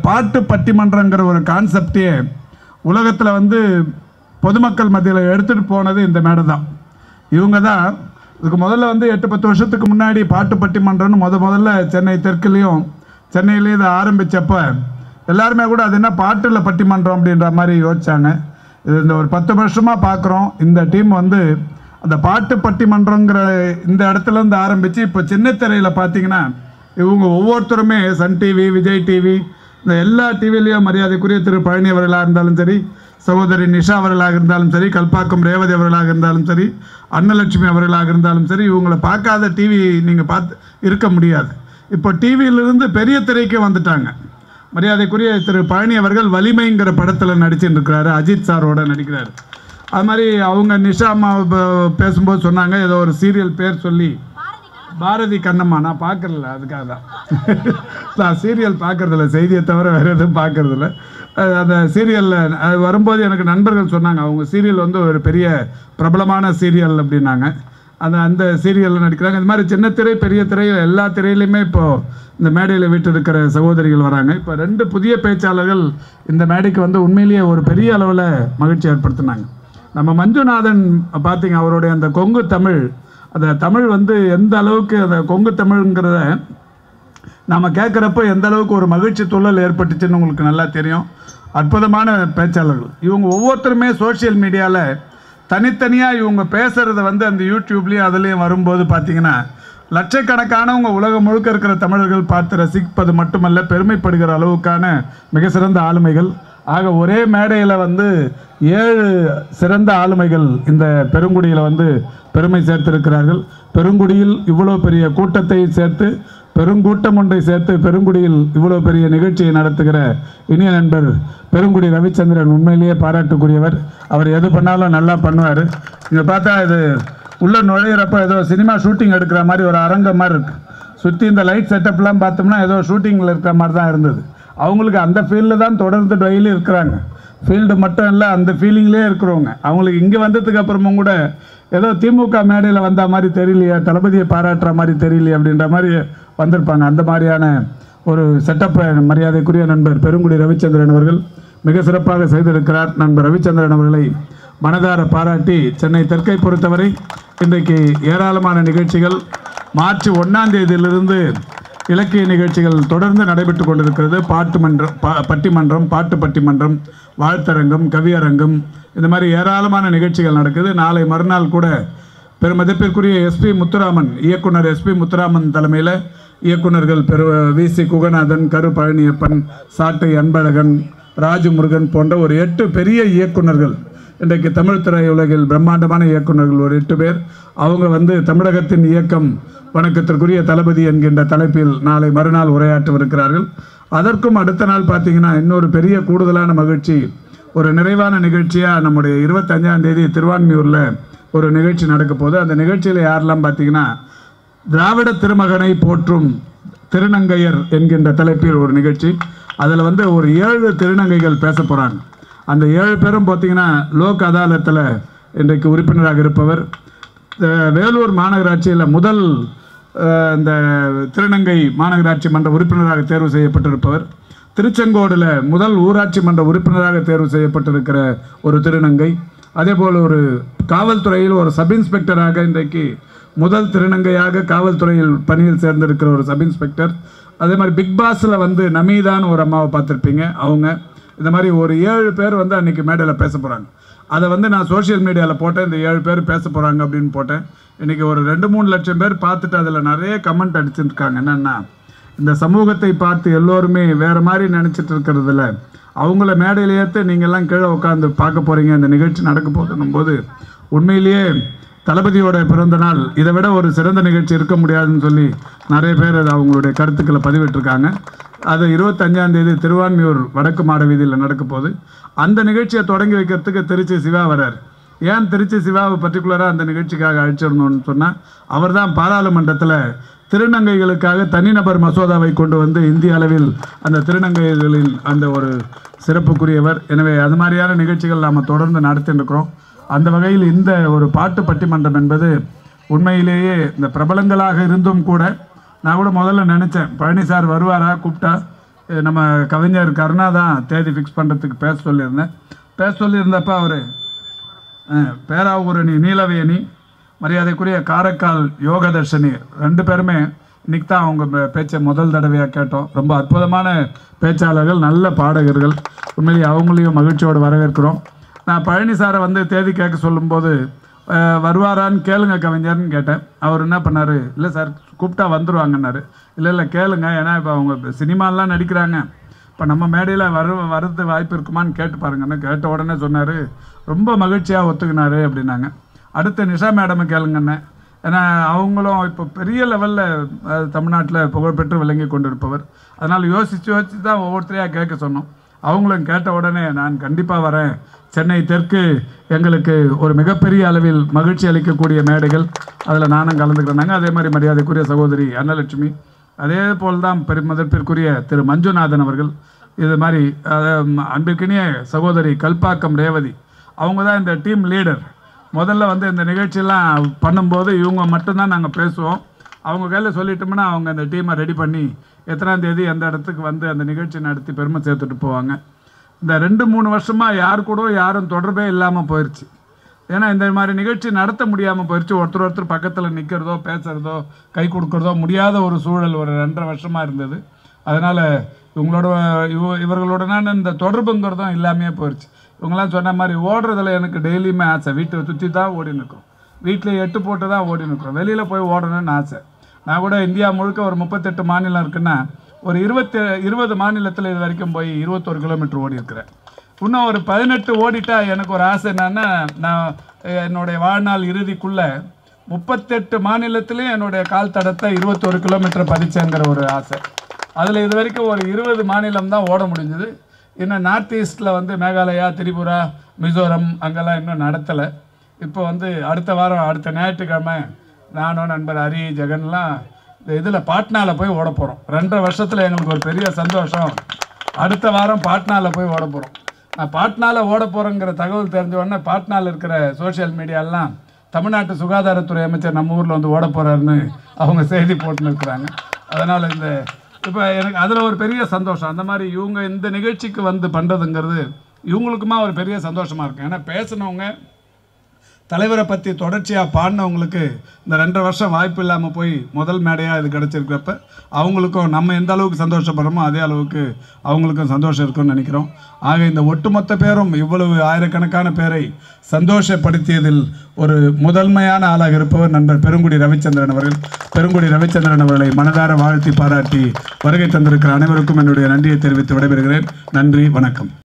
பாட்டு பட்டிமன்றங்கிற ஒரு கான்செப்டே உலகத்தில் வந்து பொதுமக்கள் மத்தியில் எடுத்துகிட்டு போனது இந்த மேடை தான் இவங்க தான் இதுக்கு முதல்ல வந்து எட்டு பத்து வருஷத்துக்கு முன்னாடி பாட்டு பட்டிமன்றம்னு முத முதல்ல சென்னை தெற்குலேயும் சென்னையிலேயும் இதை ஆரம்பித்தப்ப எல்லாருமே கூட அது என்ன பாட்டில் பட்டிமன்றம் அப்படின்ற மாதிரி யோசிச்சாங்க இது இந்த ஒரு பத்து வருஷமாக பார்க்குறோம் இந்த டீம் வந்து அந்த பாட்டு பட்டிமன்றங்கிற இந்த இடத்துல இருந்து ஆரம்பித்து இப்போ சின்ன திரையில் பார்த்தீங்கன்னா இவங்க ஒவ்வொருத்தருமே சன் டிவி விஜய் டிவி இந்த எல்லா டிவிலையும் மரியாதைக்குரிய திரு பழனி அவர்களாக இருந்தாலும் சரி சகோதரி நிஷா அவர்களாக இருந்தாலும் சரி கல்பாக்கம் ரேவதி அவர்களாக இருந்தாலும் சரி அன்னலட்சுமி அவர்களாக இருந்தாலும் சரி இவங்களை பார்க்காத டிவி நீங்கள் பார்த்து இருக்க முடியாது இப்போ டிவியிலிருந்து பெரிய திரைக்கு வந்துட்டாங்க மரியாதைக்குரிய திரு பழனி அவர்கள் வலிமைங்கிற படத்தில் நடிச்சுட்டு இருக்கிறாரு அஜித் சாரோட நடிக்கிறாரு அது மாதிரி அவங்க நிஷா அம்மா ப- பேசும்போது சொன்னாங்க ஏதோ ஒரு சீரியல் பேர் சொல்லி பாரதி கண்ணம்மா நான் பார்க்கறதில்ல அதுக்காக தான் நான் சீரியல் பார்க்கறதில்ல செய்தியை தவிர வேறு எதுவும் பார்க்கறதில்ல அஹ் அந்த சீரியலில் வரும்போது எனக்கு நண்பர்கள் சொன்னாங்க அவங்க சீரியல் வந்து ஒரு பெரிய பிரபலமான சீரியல் அப்படின்னாங்க அந்த அந்த சீரியலில் நடிக்கிறாங்க இந்த மாதிரி சின்ன திரை பெரிய திரை எல்லா திரையிலையுமே இப்போது இந்த மேடையில் வீட்டு இருக்கிற சகோதரிகள் வராங்க இப்போ ரெண்டு புதிய பேச்சாளர்கள் இந்த மேடைக்கு வந்து உண்மையிலேயே ஒரு பெரிய அளவில் மகிழ்ச்சி ஏற்படுத்தினாங்க நம்ம மஞ்சுநாதன் பார்த்தீங்க அவருடைய அந்த கொங்கு தமிழ் அந்த தமிழ் வந்து எந்த அளவுக்கு அந்த கொங்கு தமிழ்ங்கிறத நம்ம கேட்குறப்ப எந்த அளவுக்கு ஒரு மகிழ்ச்சி துள்ளல் ஏற்பட்டுச்சுன்னு உங்களுக்கு நல்லா தெரியும் அற்புதமான பேச்சாளர்கள் இவங்க ஒவ்வொருத்தருமே சோஷியல் மீடியாவில் தனித்தனியாக இவங்க பேசுகிறத வந்து அந்த யூடியூப்லேயும் அதுலேயும் வரும்போது பார்த்தீங்கன்னா லட்சக்கணக்கானவங்க உலகம் முழுக்க இருக்கிற தமிழர்கள் பார்த்து ரசிப்பது மட்டுமல்ல பெருமைப்படுகிற அளவுக்கான மிக சிறந்த ஆளுமைகள் ஆக ஒரே மேடையில் வந்து ஏழு சிறந்த ஆளுமைகள் இந்த பெருங்குடியில் வந்து பெருமை சேர்த்திருக்கிறார்கள் பெருங்குடியில் இவ்வளோ பெரிய கூட்டத்தை சேர்த்து பெருங்கூட்டம் ஒன்றை சேர்த்து பெருங்குடியில் இவ்வளோ பெரிய நிகழ்ச்சியை நடத்துகிற இனிய நண்பர் பெருங்குடி ரவிச்சந்திரன் உண்மையிலேயே பாராட்டுக்குரியவர் அவர் எது பண்ணாலும் நல்லா பண்ணுவார் இங்கே பார்த்தா இது உள்ள நுழையிறப்ப ஏதோ சினிமா ஷூட்டிங் எடுக்கிற மாதிரி ஒரு அரங்கம் மாதிரி இருக்கு சுற்றி இந்த லைட் செட்டப்லாம் பார்த்தோம்னா ஏதோ ஷூட்டிங்கில் இருக்கிற மாதிரி தான் இருந்தது அவங்களுக்கு அந்த ஃபீல்டில் தான் தொடர்ந்து டெய்லி இருக்கிறாங்க ஃபீல்டு மட்டும் இல்லை அந்த ஃபீலிங்லேயே இருக்கிறவங்க அவங்களுக்கு இங்கே வந்ததுக்கு அப்புறமும் கூட ஏதோ திமுக மேடையில் வந்த மாதிரி தெரியலையே தளபதியை பாராட்டுற மாதிரி தெரியலையே அப்படின்ற மாதிரி வந்திருப்பாங்க அந்த மாதிரியான ஒரு செட்டப்பை மரியாதைக்குரிய நண்பர் பெருங்குடி ரவிச்சந்திரன் அவர்கள் மிக சிறப்பாக செய்திருக்கிறார் நண்பர் ரவிச்சந்திரன் அவர்களை மனதார பாராட்டி சென்னை தெற்கை பொறுத்தவரை இன்றைக்கு ஏராளமான நிகழ்ச்சிகள் மார்ச் ஒன்றாம் தேதியிலிருந்து இலக்கிய நிகழ்ச்சிகள் தொடர்ந்து நடைபெற்று கொண்டிருக்கிறது பாட்டு மன்றம் பா பட்டிமன்றம் பாட்டு பட்டிமன்றம் வாழ்த்தரங்கம் கவியரங்கம் இந்த மாதிரி ஏராளமான நிகழ்ச்சிகள் நடக்குது நாளை மறுநாள் கூட பெருமதிப்பிற்குரிய எஸ்பி முத்துராமன் இயக்குனர் எஸ்பி முத்துராமன் தலைமையில் இயக்குனர்கள் பெரு வி சி குகநாதன் கரு பழனியப்பன் சாட்டை அன்பழகன் ராஜமுருகன் போன்ற ஒரு எட்டு பெரிய இயக்குனர்கள் இன்றைக்கு தமிழ் திரையுலகில் பிரம்மாண்டமான இயக்குனர்கள் ஒரு எட்டு பேர் அவங்க வந்து தமிழகத்தின் இயக்கம் வணக்கத்திற்குரிய தளபதி என்கின்ற தலைப்பில் நாளை மறுநாள் உரையாற்றவிருக்கிறார்கள் அதற்கும் அடுத்த நாள் பார்த்தீங்கன்னா இன்னொரு பெரிய கூடுதலான மகிழ்ச்சி ஒரு நிறைவான நிகழ்ச்சியாக நம்முடைய இருபத்தஞ்சாம் தேதி திருவான்மியூரில் ஒரு நிகழ்ச்சி நடக்க போகுது அந்த நிகழ்ச்சியில் யாரெல்லாம் பார்த்தீங்கன்னா திராவிட திருமகனை போற்றும் திருநங்கையர் என்கின்ற தலைப்பில் ஒரு நிகழ்ச்சி அதில் வந்து ஒரு ஏழு திருநங்கைகள் பேச போகிறாங்க அந்த ஏழு பேரும் பார்த்தீங்கன்னா லோக் அதாலத்தில் இன்றைக்கு உறுப்பினராக இருப்பவர் அஹ் வேலூர் மாநகராட்சியில் முதல் அஹ், இந்த திருநங்கை மாநகராட்சி மன்ற உறுப்பினராக தேர்வு செய்யப்பட்டிருப்பவர் திருச்செங்கோடில் முதல் ஊராட்சி மன்ற உறுப்பினராக தேர்வு செய்யப்பட்டிருக்கிற ஒரு திருநங்கை அதேபோல் ஒரு காவல்துறையில் ஒரு சப் இன்ஸ்பெக்டராக இன்றைக்கு முதல் திருநங்கையாக காவல்துறையில் பணியில் சேர்ந்திருக்கிற ஒரு சப் இன்ஸ்பெக்டர் அதே மாதிரி பிக் பாஸில் வந்து நமீதான்னு ஒரு அம்மாவை பார்த்துருப்பீங்க அவங்க இந்த மாதிரி ஒரு ஏழு பேர் வந்து அன்றைக்கி மேடையில் பேச போகிறாங்க அதை வந்து நான் சோஷியல் மீடியாவில் போட்டேன் இந்த ஏழு பேர் பேச போகிறாங்க அப்படின்னு போட்டேன் இன்றைக்கி ஒரு ரெண்டு மூணு லட்சம் பேர் பார்த்துட்டு அதில் நிறைய கமெண்ட் அடிச்சிருக்காங்க என்னென்னா இந்த சமூகத்தை பார்த்து எல்லோருமே வேறு மாதிரி நினச்சிட்டு இருக்கிறதுல அவங்கள மேடையில் ஏற்று நீங்கள்லாம் கீழே உட்காந்து பார்க்க போகிறீங்க இந்த நிகழ்ச்சி நடக்க போதுன்னும் போது உண்மையிலேயே தளபதியோட பிறந்த நாள் இதை விட ஒரு சிறந்த நிகழ்ச்சி இருக்க முடியாதுன்னு சொல்லி நிறைய பேர் அது அவங்களுடைய கருத்துக்களை பதிவிட்டிருக்காங்க அது இருபத்தஞ்சாம் தேதி திருவான்மியூர் வடக்கு மாட வீதியில் நடக்க போகுது அந்த நிகழ்ச்சியை தொடங்கி வைக்கிறதுக்கு திருச்சி சிவா வரார் ஏன் திருச்சி சிவாவை பர்டிகுலராக அந்த நிகழ்ச்சிக்காக அழைச்சிருந்தோம்னு சொன்னால் அவர் தான் பாராளுமன்றத்தில் திருநங்கைகளுக்காக தனிநபர் மசோதாவை கொண்டு வந்து இந்திய அளவில் அந்த திருநங்கைகளின் அந்த ஒரு சிறப்புக்குரியவர் எனவே அது மாதிரியான நிகழ்ச்சிகள் நாம் தொடர்ந்து நடத்திட்டு இருக்கிறோம் அந்த வகையில் இந்த ஒரு பாட்டு பட்டிமன்றம் என்பது உண்மையிலேயே இந்த பிரபலங்களாக இருந்தும் கூட நான் கூட முதல்ல நினச்சேன் பழனி சார் வருவாரா கூப்பிட்டா இது நம்ம கவிஞர் கருணா தான் தேதி ஃபிக்ஸ் பண்ணுறதுக்கு பேச சொல்லியிருந்தேன் பேச சொல்லியிருந்தப்ப அவர் பேராவூரணி நீலவேணி மரியாதைக்குரிய காரைக்கால் யோகதர்ஷினி ரெண்டு பேருமே இன்னைக்கு தான் அவங்க பே- பேச்சை முதல் தடவையாக கேட்டோம் ரொம்ப அற்புதமான பேச்சாளர்கள் நல்ல பாடகர்கள் உண்மையிலேயே அவங்களையும் மகிழ்ச்சியோடு வரவேற்கிறோம் நான் பழனி சாரை வந்து தேதி கேட்க சொல்லும்போது அஹ், வருவாரான்னு கேளுங்க கவிஞர்னு கேட்டேன் அவர் என்ன பண்ணார் இல்லை சார் கூப்பிட்டா வந்துருவாங்கன்னாரு இல்லை இல்லை கேளுங்க ஏன்னா இப்போ அவங்க சினிமாலாம் நடிக்கிறாங்க இப்போ நம்ம மேடையில் வர வரது வாய்ப்பு இருக்குமான்னு கேட்டு பாருங்கன்னு கேட்ட உடனே சொன்னார் ரொம்ப மகிழ்ச்சியாக ஒத்துக்கினாரு அப்படின்னாங்க அடுத்து நிஷா மேடமை கேளுங்கண்ணே ஏன்னா அவங்களும் இப்போ பெரிய லெவலில் தமிழ்நாட்டில் புகழ்பெற்று விளங்கி கொண்டிருப்பவர் அதனால் யோசித்து யோசித்து தான் ஒவ்வொருத்தரையாக கேட்க சொன்னோம் அவங்களும் கேட்ட உடனே நான் கண்டிப்பாக வரேன் சென்னை தெற்கு எங்களுக்கு ஒரு மிகப்பெரிய அளவில் மகிழ்ச்சி அளிக்கக்கூடிய மேடைகள் அதில் நானும் கலந்துக்கிறேனாங்க அதே மாதிரி மரியாதைக்குரிய சகோதரி அன்னலட்சுமி அதே போல் தான் பெருமதிப்பிற்குரிய திரு மஞ்சுநாதன் அவர்கள் இது மாதிரி அஹ், அன்பிற்கினிய சகோதரி கல்பாக்கம் ரேவதி அவங்க தான் இந்த டீம் லீடர் முதல்ல வந்து இந்த நிகழ்ச்சியெல்லாம் பண்ணும்போது இவங்க மட்டும்தான் நாங்கள் பேசுவோம் அவங்க கையில் சொல்லிட்டோம்னா அவங்க அந்த டீமை ரெடி பண்ணி எத்தனாம் தேதி எந்த இடத்துக்கு வந்து அந்த நிகழ்ச்சி நடத்தி பெருமை சேர்த்துட்டு போவாங்க இந்த ரெண்டு மூணு வருஷமாக யார் கூட யாரும் தொடர்பே இல்லாமல் போயிடுச்சு ஏன்னா இந்த மாதிரி நிகழ்ச்சி நடத்த முடியாமல் போயிடுச்சு ஒருத்தர் ஒருத்தர் பக்கத்தில் நிற்கிறதோ பேசுகிறதோ கை கொடுக்கறதோ முடியாத ஒரு சூழல் ஒரு ரெண்டரை வருஷமாக இருந்தது அதனால் இவங்களோட இவ இவர்களுடனான இந்த தொடர்புங்கிறதும் இல்லாமையே போயிடுச்சு இவங்கெல்லாம் சொன்ன மாதிரி ஓடுறதுல எனக்கு டெய்லியுமே ஆசை வீட்டை சுற்றி தான் ஓடி நிற்கும் வீட்டில் எட்டு போட்டு தான் ஓடி நிற்கிறோம் வெளியில் போய் ஓடணும்னு ஆசை நான் கூட இந்தியா முழுக்க ஒரு முப்பத்தெட்டு மாநிலம் இருக்குன்னா ஒரு இருபத்தி இருபது மாநிலத்தில் இது வரைக்கும் போய் இருபத்தொரு கிலோமீட்டர் ஓடி இருக்கிறேன் இன்னும் ஒரு பதினெட்டு ஓடிட்டா எனக்கு ஒரு ஆசை என்னன்னா நான் என்னுடைய வாழ்நாள் இறுதிக்குள்ளே முப்பத்தெட்டு மாநிலத்திலையும் என்னுடைய கால் தடத்தை இருபத்தொரு கிலோமீட்டர் பதிச்சேங்கிற ஒரு ஆசை அதில் இது வரைக்கும் ஒரு இருபது மாநிலம் தான் ஓட முடிஞ்சது இன்னும் நார்த் ஈஸ்டில் வந்து மேகாலயா திரிபுரா மிசோரம் அங்கெல்லாம் இன்னும் நடத்தலை இப்போ வந்து அடுத்த வாரம் அடுத்த ஞாயிற்றுக்கிழமை நானும் நண்பர் ஹரி ஜெகன்லாம் இந்த இதில் பாட்னாவில் போய் ஓட போகிறோம் ரெண்டரை வருஷத்தில் எங்களுக்கு ஒரு பெரிய சந்தோஷம் அடுத்த வாரம் பாட்னாவில் போய் ஓட போகிறோம் நான் பாட்னாவில் ஓட போகிறேங்கிற தகவல் தெரிஞ்ச உடனே பாட்னாவில் இருக்கிற சோஷியல் மீடியாலாம் தமிழ்நாட்டு சுகாதாரத்துறை அமைச்சர் நம்ம ஊரில் வந்து ஓட போகிறாருன்னு அவங்க செய்தி போட்டுன்னு இருக்கிறாங்க அதனால் இந்த இப்போ எனக்கு அதில் ஒரு பெரிய சந்தோஷம் அந்த மாதிரி இவங்க இந்த நிகழ்ச்சிக்கு வந்து பண்ணுறதுங்கிறது இவங்களுக்குமா ஒரு பெரிய சந்தோஷமாக இருக்கும் ஏன்னா பேசினவங்க தலைவரை பற்றி தொடர்ச்சியாக பாடினவங்களுக்கு இந்த ரெண்டரை வருஷம் வாய்ப்பு இல்லாமல் போய் முதல் மேடையாக இது கிடச்சிருக்கிறப்ப அவங்களுக்கும் நம்ம எந்த அளவுக்கு சந்தோஷப்படுறோமோ அதே அளவுக்கு அவங்களுக்கும் சந்தோஷம் இருக்கும்னு நினைக்கிறோம் ஆக இந்த ஒட்டுமொத்த பேரும் இவ்வளவு ஆயிரக்கணக்கான பேரை சந்தோஷப்படுத்தியதில் ஒரு முதன்மையான ஆளாக இருப்பவர் நண்பர் பெருங்குடி ரவிச்சந்திரன் அவர்கள் பெருங்குடி ரவிச்சந்திரன் அவர்களை மனதார வாழ்த்தி பாராட்டி வருகை தந்திருக்கிற அனைவருக்கும் என்னுடைய நன்றியை தெரிவித்து விடைபெறுகிறேன் நன்றி வணக்கம்